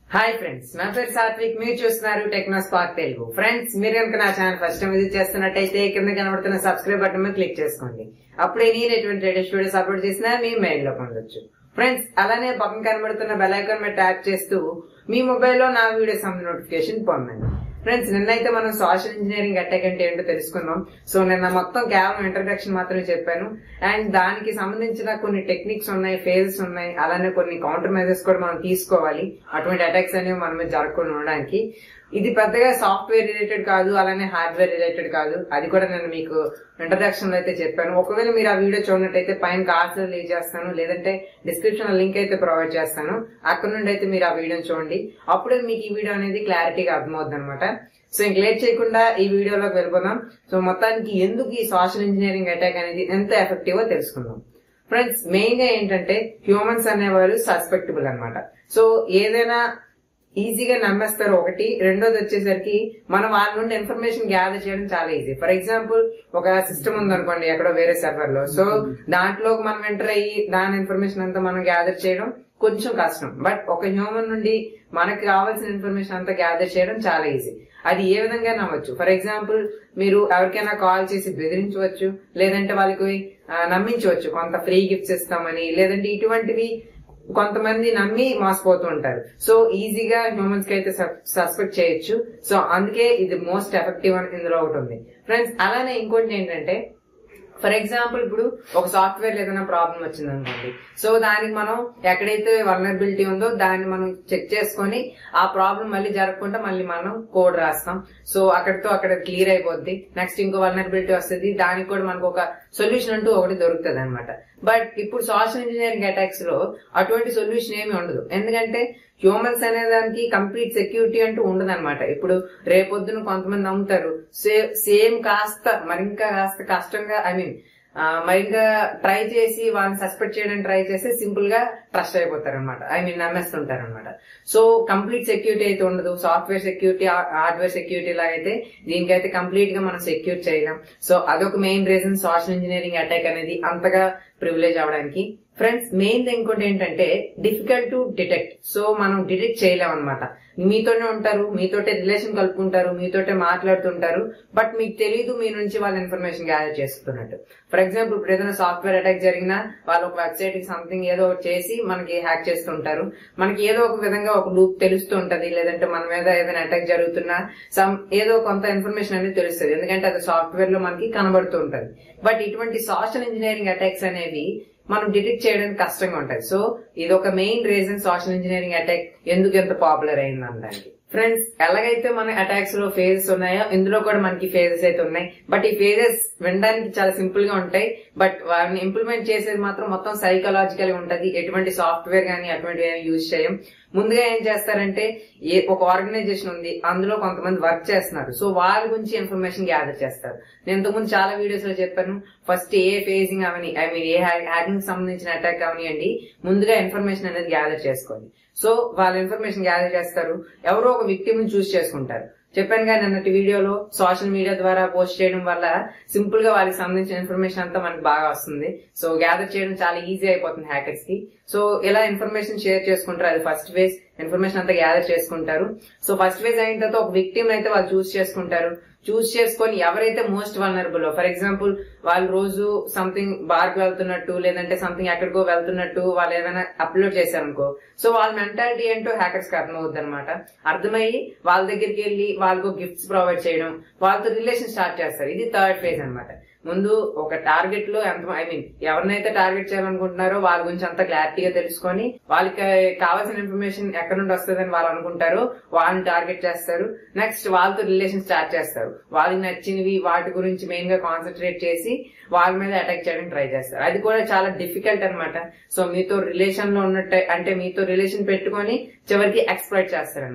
hi friends నా పేరు సాత్విక్ మీరు చూస్తున్నారు టెక్నో స్పార్క్ తెలుగు ఫ్రెండ్స్ మీరు కనుక నా ఛానల్ ఫస్ట్ టైం విజిట్ చేస్తున్నట్టయితే కింద కనబడుతున్న సబ్స్క్రైబ్ బటన్ మీద క్లిక్ చేసుకోండి అప్పుడే నేను ఎటువంటి లేటెస్ట్ వీడియోస్ అప్లోడ్ చేసినా మీ మెయిల్ లో పొందొచ్చు ఫ్రెండ్స్ అలానే పక్కన కనబడుతున్న బెల్ ఐకాన్ మీద ట్యాప్ చేస్తూ మీ మొబైల్లో నా వీడియోస్ సంబంధించిన నోటిఫికేషన్ పొందండి ఫ్రెండ్స్ నిన్నైతే మనం సోషల్ ఇంజనీరింగ్ అటాక్ అంటే ఏంటో తెలుసుకున్నాం సో నిన్న మొత్తం కేవలం ఇంట్రడక్షన్ మాత్రమే చెప్పాను అండ్ దానికి సంబంధించిన కొన్ని టెక్నిక్స్ ఉన్నాయి ఫేజెస్ ఉన్నాయి అలానే కొన్ని కౌంటర్ మెజర్స్ కూడా మనం తీసుకోవాలి అటువంటి అటాక్స్ అనేవి మన మీద జరగకుండా ఉండడానికి ఇది పెద్దగా సాఫ్ట్వేర్ రిలేటెడ్ కాదు అలానే హార్డ్వేర్ రిలేటెడ్ కాదు అది కూడా నేను మీకు ఇంట్రడక్షన్ లో అయితే చెప్పాను ఒకవేళ మీరు ఆ వీడియో చూడనట్టయితే పైన కార్డ్స్ లీవ్ చేస్తాను లేదంటే డిస్క్రిప్షన్ లో లింక్ అయితే ప్రొవైడ్ చేస్తాను అక్కడ నుండి అయితే మీరు ఆ వీడియోని చూడండి అప్పుడే మీకు ఈ వీడియో అనేది క్లారిటీగా అర్థమవుతుంది అనమాట సో ఇంక లేట్ చేయకుండా ఈ వీడియోలోకి వెళ్ళిపోదాం సో మొత్తానికి ఎందుకు ఈ సోషల్ ఇంజనీరింగ్ అటాక్ అనేది ఎంత ఎఫెక్టివ్ తెలుసుకుందాం ఫ్రెండ్స్ మెయిన్ గా ఏంటంటే హ్యూమన్స్ అనేవాళ్ళు సస్పెక్టబుల్ అన్నమాట సో ఏదైనా ఈజీగా నమ్మేస్తారు ఒకటి రెండోది వచ్చేసరికి మనం వాళ్ళ నుండి ఇన్ఫర్మేషన్ గ్యాదర్ చేయడం చాలా ఈజీ ఫర్ ఎగ్జాంపుల్ ఒక సిస్టమ్ ఉందనుకోండి ఎక్కడో వేరే సర్వర్ లో సో దాంట్లో మనం ఎంటర్ అయ్యి దాని ఇన్ఫర్మేషన్ అంతా మనం గ్యాదర్ చేయడం కొంచెం కష్టం బట్ ఒక హ్యూమన్ నుండి మనకి కావాల్సిన ఇన్ఫర్మేషన్ అంతా గ్యాదర్ చేయడం చాలా ఈజీ అది ఏ విధంగా నమ్మొచ్చు ఫర్ ఎగ్జాంపుల్ మీరు ఎవరికైనా కాల్ చేసి బెదిరించవచ్చు లేదంటే వాళ్ళకి ఆ, నమ్మించవచ్చు కొంత ఫ్రీ గిఫ్ట్స్ ఇస్తామని లేదంటే ఇటువంటివి కొంతమంది నమ్మి మోసపోతూ ఉంటారు సో ఈజీగా హ్యూమన్స్ కి అయితే సస్పెక్ట్ చేయొచ్చు సో అందుకే ఇది మోస్ట్ ఎఫెక్టివ్ అని ఇందులో ఒకటి ఉంది ఫ్రెండ్స్ అలానే ఇంకోటి ఏంటంటే ఫర్ ఎగ్జాంపుల్ ఇప్పుడు ఒక సాఫ్ట్వేర్ ఏదైనా ప్రాబ్లం వచ్చింది అనుకోండి సో దానికి మనం ఎక్కడైతే వలనరబిలిటీ ఉందో దాన్ని మనం చెక్ చేసుకొని ఆ ప్రాబ్లం మళ్ళీ జరగకుండా మళ్ళీ మనం కోడ్ రాస్తాం సో అక్కడితో అక్కడ క్లియర్ అయిపోద్ది నెక్స్ట్ ఇంకో వలనరబిలిటీ వస్తుంది దానికి కూడా మనకు ఒక సొల్యూషన్ అంటూ ఒకటి దొరుకుతుంది అనమాట బట్ ఇప్పుడు సోషల్ ఇంజనీరింగ్ అటాక్స్ లో అటువంటి సొల్యూషన్ ఏమి ఉండదు ఎందుకంటే హ్యూమన్స్ అనే దానికి కంప్లీట్ సెక్యూరిటీ అంటూ ఉండదు అనమాట ఇప్పుడు రేపొద్దున కొంతమంది నమ్ముతారు సే- సేమ్ కాస్త మరింకా కాస్త కష్టంగా ఐ మీన్ మరింకా ట్రై చేసి వాళ్ళని సస్పెక్ట్ చేయడానికి ట్రై చేసి సింపుల్ గా ట్రస్ట్ అయిపోతారు అనమాట ఐ మీన్ నమ్మేస్తుంటారు అనమాట సో కంప్లీట్ సెక్యూరిటీ అయితే ఉండదు సాఫ్ట్వేర్ సెక్యూరిటీ హార్డ్వేర్ సెక్యూరిటీ లాగైతే దీనికైతే కంప్లీట్ గా మనం సెక్యూర్ చేయలేం సో అదొక main reason social engineering attack అనేది అంతగా ప్రివిలేజ్ అవడానికి ఫ్రెండ్స్ మెయిన్ ఇంకోటి ఏంటంటే డిఫికల్ట్ టు డిటెక్ట్ సో మనం డిటెక్ట్ చేయలేం అనమాట మీతోనే ఉంటారు మీతోటే రిలేషన్ కలుపుకుంటారు మీతోటే మాట్లాడుతుంటారు బట్ మీకు తెలియదు మీ నుంచి వాళ్ళ ఇన్ఫర్మేషన్ గ్యాదర్ చేసుకున్నట్టు ఫర్ ఎగ్జాంపుల్ ఇప్పుడు ఏదైనా సాఫ్ట్వేర్ అటాక్ జరిగినా వాళ్ళు ఒక వెబ్సైట్ కి సంథింగ్ ఏదో ఒకటి చేసి మనకి హ్యాక్ చేస్తుంటారు మనకి ఏదో ఒక విధంగా ఒక లూప్ తెలుస్తూ ఉంటది లేదంటే మన మీద ఏదైనా అటాక్ జరుగుతున్నా సమ్ ఏదో కొంత ఇన్ఫర్మేషన్ అనేది తెలుస్తుంది ఎందుకంటే అది సాఫ్ట్వేర్ లో మనకి కనబడుతూ ఉంటది బట్ ఇటువంటి సోషల్ ఇంజనీరింగ్ అటాక్స్ అనేవి మనం డిటెక్ట్ చేయడానికి కష్టంగా ఉంటాయి సో ఇది ఒక main reason social engineering attack ఎందుకు ఎంత పాపులర్ అయింది అనడానికి ఫ్రెండ్స్ ఎలాగైతే మన అటాక్స్ లో ఫేజెస్ ఉన్నాయో ఇందులో కూడా మనకి ఫేజెస్ అయితే ఉన్నాయి బట్ ఈ ఫేజెస్ వినడానికి చాలా సింపుల్ గా ఉంటాయి బట్ వాటిని ఇంప్లిమెంట్ చేసేది మాత్రం మొత్తం సైకలాజికల్ గా ఉంటది ఎటువంటి సాఫ్ట్వేర్ గానీ అటువంటివి ఏమి యూజ్ చేయం ముందుగా ఏం చేస్తారంటే ఏ ఒక ఆర్గనైజేషన్ ఉంది అందులో కొంతమంది వర్క్ చేస్తున్నారు సో వాళ్ళ గురించి ఇన్ఫర్మేషన్ గ్యాదర్ చేస్తారు నేను ఇంతకుముందు చాలా వీడియోస్ లో చెప్పాను ఫస్ట్ ఏ ఫేజింగ్ అవని ఐ మీన్ ఏ హ్యాకింగ్ సంబంధించిన అటాక్ అవనియండి ముందుగా ఇన్ఫర్మేషన్ అనేది గ్యాదర్ చేసుకోండి సో వాళ్ళ ఇన్ఫర్మేషన్ గ్యాదర్ చేస్తారు ఎవరో ఒక విక్టిమ్ ని చూస్ చేసుకుంటారు చెప్పాను కానీ అన్నట్టు వీడియోలో సోషల్ మీడియా ద్వారా పోస్ట్ చేయడం వల్ల సింపుల్ గా వాళ్ళకి సంబంధించిన ఇన్ఫర్మేషన్ అంతా మనకి బాగా వస్తుంది సో గ్యాదర్ చేయడం చాలా ఈజీ అయిపోతుంది హ్యాకర్స్ కి సో ఇలా ఇన్ఫర్మేషన్ షేర్ చేసుకుంటారు అది ఫస్ట్ ఫేజ్ ఇన్ఫర్మేషన్ అంతా గ్యాదర్ చేసుకుంటారు సో ఫస్ట్ ఫేజ్ అయిన తర్వాత ఒక విక్టిమ్ అయితే వాళ్ళు చూస్ చేసుకుంటారు చూస్ చేసుకొని ఎవరైతే మోస్ట్ వల్నరబుల్ ఫర్ ఎగ్జాంపుల్ వాళ్ళు రోజు సంథింగ్ బార్ కి వెళ్తున్నట్టు లేదంటే సంథింగ్ ఎక్కడికో వెళ్తున్నట్టు వాళ్ళు ఏదైనా అప్లోడ్ చేశారనుకో సో వాళ్ళ మెంటాలిటీ ఏంటో హ్యాకర్స్ కి అర్థమవుద్ది అనమాట అర్థమయ్యి వాళ్ళ దగ్గరికి వెళ్ళి వాళ్ళకు గిఫ్ట్స్ ప్రొవైడ్ చేయడం వాళ్ళతో రిలేషన్ స్టార్ట్ చేస్తారు ఇది థర్డ్ ఫేజ్ అన్నమాట ముందు ఒక టార్గెట్ లో ఎంత ఐ మీన్ ఎవరినైతే టార్గెట్ చేయాలనుకుంటున్నారో వాళ్ళ గురించి అంత క్లారిటీగా తెలుసుకొని వాళ్ళకి కావాల్సిన ఇన్ఫర్మేషన్ ఎక్కడ నుండి వస్తుందని వాళ్ళు అనుకుంటారు వాళ్ళని టార్గెట్ చేస్తారు నెక్స్ట్ వాళ్ళతో రిలేషన్ స్టార్ట్ చేస్తారు వాళ్ళకి నచ్చినవి వాటి గురించి మెయిన్ గా కాన్సన్ట్రేట్ చేసి వాళ్ళ మీద అటాక్ చేయడానికి ట్రై చేస్తారు అది కూడా చాలా డిఫికల్ట్ అన్నమాట సో మీతో రిలేషన్ లో ఉన్నట్టే అంటే మీతో రిలేషన్ పెట్టుకొని చివరికి ఎక్స్ప్లైట్ చేస్తారనమాట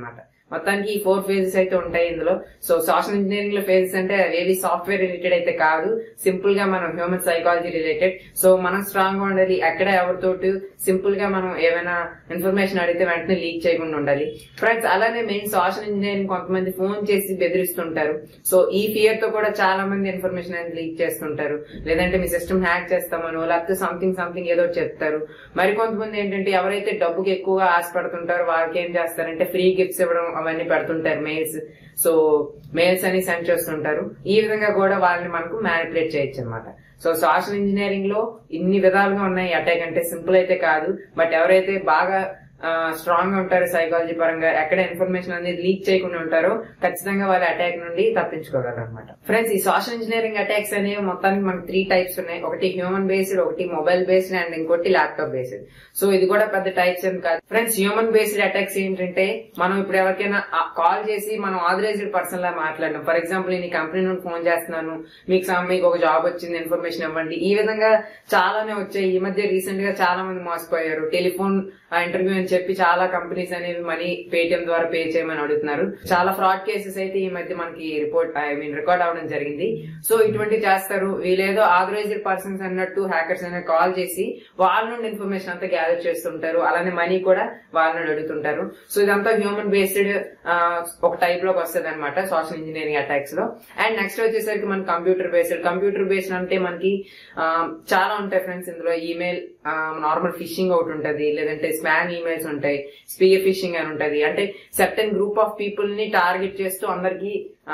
మొత్తానికి ఈ ఫోర్ ఫేజెస్ అయితే ఉంటాయి ఇందులో సో సోషల్ ఇంజనీరింగ్ లో ఫేజెస్ అంటే ఏవి సాఫ్ట్వేర్ రిలేటెడ్ అయితే కాదు సింపుల్ గా మనం హ్యూమన్ సైకాలజీ రిలేటెడ్ సో మనం స్ట్రాంగ్ గా ఉండాలి ఎక్కడ ఎవరితోటి సింపుల్ గా మనం ఏమైనా ఇన్ఫర్మేషన్ అడిగితే వెంటనే లీక్ చేయకుండా ఉండాలి ఫ్రెండ్స్ అలానే మెయిన్ సోషల్ ఇంజనీరింగ్ కొంతమంది ఫోన్ చేసి బెదిరిస్తుంటారు సో ఈ ఫియర్ తో కూడా చాలా మంది ఇన్ఫర్మేషన్ అనేది లీక్ చేస్తుంటారు లేదంటే మీ సిస్టమ్ హ్యాక్ చేస్తామనో లేకపోతే సంథింగ్ సంథింగ్ ఏదో చెప్తారు మరి కొంతమంది ఏంటంటే ఎవరైతే డబ్బుకి ఎక్కువగా ఆశపడుతుంటారో వాళ్ళకి ఏం చేస్తారంటే ఫ్రీ గిఫ్ట్స్ ఇవ్వడం అవన్నీ పెడుతుంటారు మెయిల్స్ సో మెయిల్స్ అని సెండ్ చేస్తుంటారు ఈ విధంగా కూడా వాళ్ళని మనకు మ్యానిపులేట్ చేయొచ్చు అనమాట సో సోషల్ ఇంజనీరింగ్ లో ఇన్ని విధాలుగా ఉన్నాయి అటాక్ అంటే సింపుల్ అయితే కాదు బట్ ఎవరైతే బాగా స్ట్రాంగ్ గా ఉంటారు సైకాలజీ పరంగా ఎక్కడ ఇన్ఫర్మేషన్ అనేది లీక్ చేయకుండా ఉంటారో ఖచ్చితంగా వాళ్ళ అటాక్ నుండి తప్పించుకోగలరు అనమాట ఫ్రెండ్స్ ఈ సోషల్ ఇంజనీరింగ్ అటాక్స్ అనేవి మొత్తానికి మనకి త్రీ టైప్స్ ఉన్నాయి ఒకటి హ్యూమన్ బేస్డ్ ఒకటి మొబైల్ బేస్డ్ అండ్ ఇంకోటి ల్యాప్టాప్ బేస్డ్ సో ఇది కూడా పెద్ద టైప్స్ ఏం కాదు ఫ్రెండ్స్ హ్యూమన్ బేస్డ్ అటాక్స్ ఏంటంటే మనం ఇప్పుడు ఎవరికైనా కాల్ చేసి మనం ఆథరైజ్డ్ పర్సన్ లా మాట్లాడడం ఫర్ ఎగ్జాంపుల్ నేను కంపెనీ నుండి ఫోన్ చేస్తున్నాను మీకు సమ్- మీకు ఒక జాబ్ వచ్చింది ఇన్ఫర్మేషన్ ఇవ్వండి ఈ విధంగా చాలానే వచ్చాయి ఈ మధ్య రీసెంట్ గా చాలా మంది మోసపోయారు టెలిఫోన్ ఇంటర్వ్యూ అని చెప్పి చాలా కంపెనీస్ అనేవి మనీ పేటిఎం ద్వారా పే చేయమని అడుగుతున్నారు చాలా ఫ్రాడ్ కేసెస్ అయితే ఈ మధ్య మనకి రిపోర్ట్ ఐ మీన్ రికార్డ్ అవడం జరిగింది సో ఇటువంటి చేస్తారు వీళ్ళేదో ఆథరైజ్డ్ పర్సన్స్ అన్నట్టు హ్యాకర్స్ అనే కాల్ చేసి వాళ్ళ నుండి ఇన్ఫర్మేషన్ అంతా గ్యాదర్ చేస్తుంటారు అలానే మనీ కూడా వాళ్ళ నుండి అడుగుతుంటారు సో ఇదంతా హ్యూమన్ బేస్డ్ ఒక టైప్ లోకి వస్తుంది అనమాట సోషల్ ఇంజనీరింగ్ అటాక్స్ లో అండ్ నెక్స్ట్ వచ్చేసరికి మన కంప్యూటర్ బేస్డ్ కంప్యూటర్ బేస్డ్ అంటే మనకి ఆ, చాలా ఉంటాయి ఫ్రెండ్స్ ఇందులో ఈమెయిల్ నార్మల్ ఫిషింగ్ ఒకటి ఉంటది లేదంటే స్పామ్ ఈమెయిల్స్ ఉంటాయి స్పీర్ ఫిషింగ్ అని ఉంటది అంటే సర్టెన్ గ్రూప్ ఆఫ్ పీపుల్ ని టార్గెట్ చేస్తూ అందరికి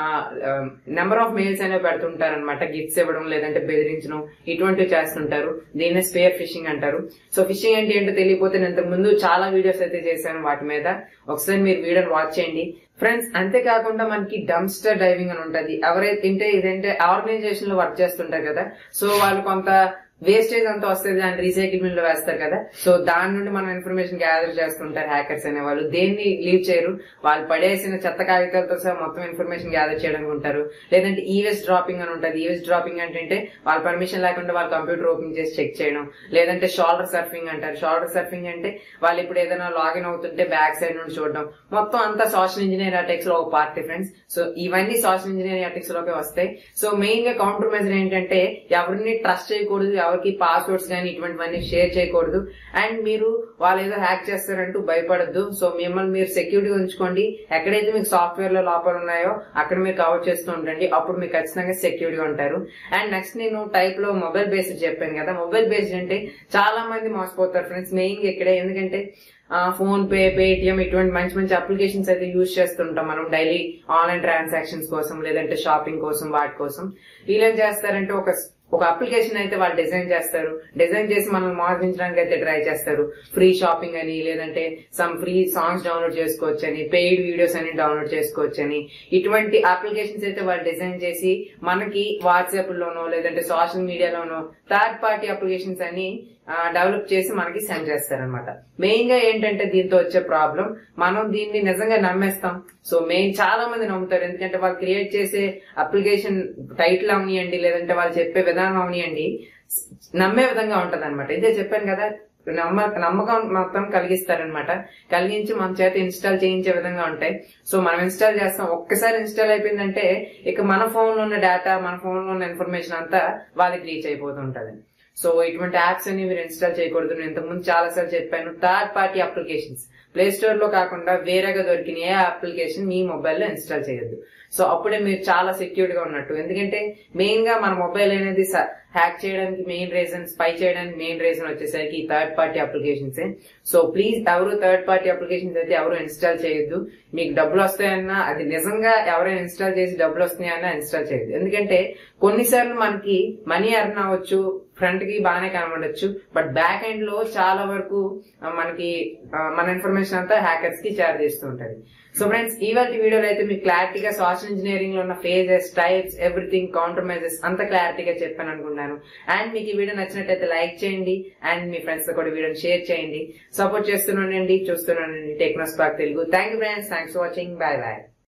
నెంబర్ ఆఫ్ మెయిల్స్ అనేవి పెడుతుంటారు అనమాట గిఫ్ట్స్ ఇవ్వడం లేదంటే బెదిరించడం ఇటువంటివి చేస్తుంటారు దీన్నే స్పేర్ ఫిషింగ్ అంటారు సో ఫిషింగ్ అంటే ఏంటో తెలియకపోతే నేను ఇంతకు ముందు చాలా వీడియోస్ అయితే చేశాను వాటి మీద ఒకసారి మీరు వీడియోని వాచ్ చేయండి ఫ్రెండ్స్ అంతేకాకుండా మనకి డంప్స్టర్ డైవింగ్ అని ఉంటది ఎవరైతే తింటే ఇదంటే ఆర్గనైజేషన్ లో వర్క్ చేస్తుంటారు కదా సో వాళ్ళు కొంత వేస్టేజ్ అంతా వస్తుంది దాన్ని రీసైకిల్ మిల్ లో వేస్తారు కదా సో దాని నుండి మనం ఇన్ఫర్మేషన్ గ్యాదర్ చేస్తుంటారు హ్యాకర్స్ అనే వాళ్ళు దేన్ని లీవ్ చేయరు వాళ్ళు పడేసిన చెత్త కాగితాలతో సహా మొత్తం ఇన్ఫర్మేషన్ గ్యాదర్ చేయడానికి ఉంటారు లేదంటే ఈవెస్ డ్రాపింగ్ అని ఉంటుంది ఈవెస్ డ్రాపింగ్ అంటే వాళ్ళ పర్మిషన్ లేకుండా వాళ్ళ కంప్యూటర్ ఓపెన్ చేసి చెక్ చేయడం లేదంటే షోల్డర్ సర్ఫింగ్ అంటారు షోల్డర్ సర్ఫింగ్ అంటే వాళ్ళు ఇప్పుడు ఏదైనా లాగిన్ అవుతుంటే బ్యాక్ సైడ్ నుండి చూడడం మొత్తం అంతా సోషల్ ఇంజనీర్ అటాక్స్ లో ఒక పార్టీ ఫ్రెండ్స్ సో ఇవన్నీ సోషల్ ఇంజనీరింగ్ అటాక్స్ లోకి వస్తాయి సో మెయిన్ గా కౌంటర్ మెజర్ ఏంటంటే ఎవరిని ట్రస్ట్ చేయకూడదు ఎవరికి పాస్వర్డ్స్ కానీ ఇటువంటివన్నీ షేర్ చేయకూడదు అండ్ మీరు వాళ్ళు ఏదో హ్యాక్ చేస్తారంటూ భయపడద్దు సో మిమ్మల్ని మీరు సెక్యూరిటీ ఉంచుకోండి ఎక్కడైతే మీకు సాఫ్ట్వేర్ లో లోపాలు ఉన్నాయో అక్కడ మీరు కవర్ చేస్తూ ఉండండి అప్పుడు మీకు ఖచ్చితంగా సెక్యూరిటీ ఉంటారు అండ్ నెక్స్ట్ నేను టైప్ లో మొబైల్ బేస్డ్ చెప్పాను కదా మొబైల్ బేస్డ్ అంటే చాలా మంది మోసపోతారు ఫ్రెండ్స్ మెయిన్ గా ఇక్కడే ఎందుకంటే ఫోన్ పే పేటిఎం ఇటువంటి మంచి మంచి అప్లికేషన్స్ అయితే యూజ్ చేస్తుంటాం మనం డైలీ ఆన్లైన్ ట్రాన్సాక్షన్స్ కోసం లేదంటే షాపింగ్ కోసం వాటి కోసం వీళ్ళు ఏం చేస్తారంటే ఒక ఒక అప్లికేషన్ అయితే వాళ్ళు డిజైన్ చేస్తారు డిజైన్ చేసి మనల్ని మోసగించడానికి అయితే ట్రై చేస్తారు ఫ్రీ షాపింగ్ అని లేదంటే సమ్ ఫ్రీ సాంగ్స్ డౌన్లోడ్ చేసుకోవచ్చు అని పెయిడ్ వీడియోస్ అని డౌన్లోడ్ చేసుకోవచ్చు అని ఇటువంటి అప్లికేషన్స్ అయితే వాళ్ళు డిజైన్ చేసి మనకి వాట్సాప్ లోనో లేదంటే సోషల్ మీడియాలోనో థర్డ్ పార్టీ అప్లికేషన్స్ అని డెవలప్ చేసి మనకి సెండ్ చేస్తారనమాట మెయిన్ గా ఏంటంటే దీంతో వచ్చే ప్రాబ్లం మనం దీన్ని నిజంగా నమ్మేస్తాం సో మెయిన్ చాలా మంది నమ్ముతారు ఎందుకంటే వాళ్ళు క్రియేట్ చేసే అప్లికేషన్ టైటిల్ అవనియండి లేదంటే వాళ్ళు చెప్పే విధానం అవనియండి నమ్మే విధంగా ఉంటది అనమాట ఇదే చెప్పాను కదా నమ్మ నమ్మకం మొత్తం కలిగిస్తారనమాట కలిగించి మన చేత ఇన్స్టాల్ చేయించే విధంగా ఉంటాయి సో మనం ఇన్స్టాల్ చేస్తాం ఒక్కసారి ఇన్స్టాల్ అయిపోయిందంటే ఇక మన ఫోన్ లో ఉన్న డేటా మన ఫోన్ లో ఉన్న ఇన్ఫర్మేషన్ అంతా వాళ్ళకి రీచ్ అయిపోతుంటది సో ఇటువంటి యాప్స్ అని మీరు ఇన్స్టాల్ చేయకూడదు నేను ఇంతకుముందు చాలా సార్లు చెప్పాను third party applications play store లో కాకుండా వేరేగా దొరికిన ఏ అప్లికేషన్ మీ మొబైల్లో ఇన్స్టాల్ చేయొద్దు సో అప్పుడే మీరు చాలా సెక్యూర్డ్ గా ఉన్నట్టు ఎందుకంటే మెయిన్ గా మన మొబైల్ అనేది హ్యాక్ చేయడానికి మెయిన్ రీజన్ స్పై చేయడానికి మెయిన్ రీజన్ వచ్చేసరికి ఈ third party applications so please ఎవరు థర్డ్ పార్టీ అప్లికేషన్స్ అయితే ఎవరు ఇన్స్టాల్ చేయొద్దు మీకు డబ్బులు వస్తాయన్నా అది నిజంగా ఎవరైనా ఇన్స్టాల్ చేసి డబ్బులు వస్తున్నాయన్నా ఇన్స్టాల్ చేయొద్దు ఎందుకంటే కొన్నిసార్లు మనకి మనీ ఎర్న్ అవ్వచ్చు ఫ్రంట్ కి బాగానే కనబడచ్చు బట్ బ్యాక్ ఎండ్ లో చాలా వరకు ఆ, మనకి ఆ, మన ఇన్ఫర్మేషన్ అంతా హ్యాకర్స్ కి షేర్ చేస్తూ ఉంటది సో ఫ్రెండ్స్ ఇవాళ వీడియోలో అయితే మీకు క్లారిటీగా సోషల్ ఇంజనీరింగ్ లో ఉన్న ఫేజెస్ టైప్స్ ఎవ్రీథింగ్ కాంప్రమైజెస్ అంత క్లారిటీగా చెప్పాను అనుకున్నాను అండ్ మీకు ఈ వీడియో నచ్చినట్టయితే లైక్ చేయండి అండ్ మీ ఫ్రెండ్స్ తో కూడా వీడియోని షేర్ చేయండి సపోర్ట్ చేస్తున్నానండి చూస్తున్నానండి టెక్నోస్ పాక్ Telugu thank you friends thanks for watching bye bye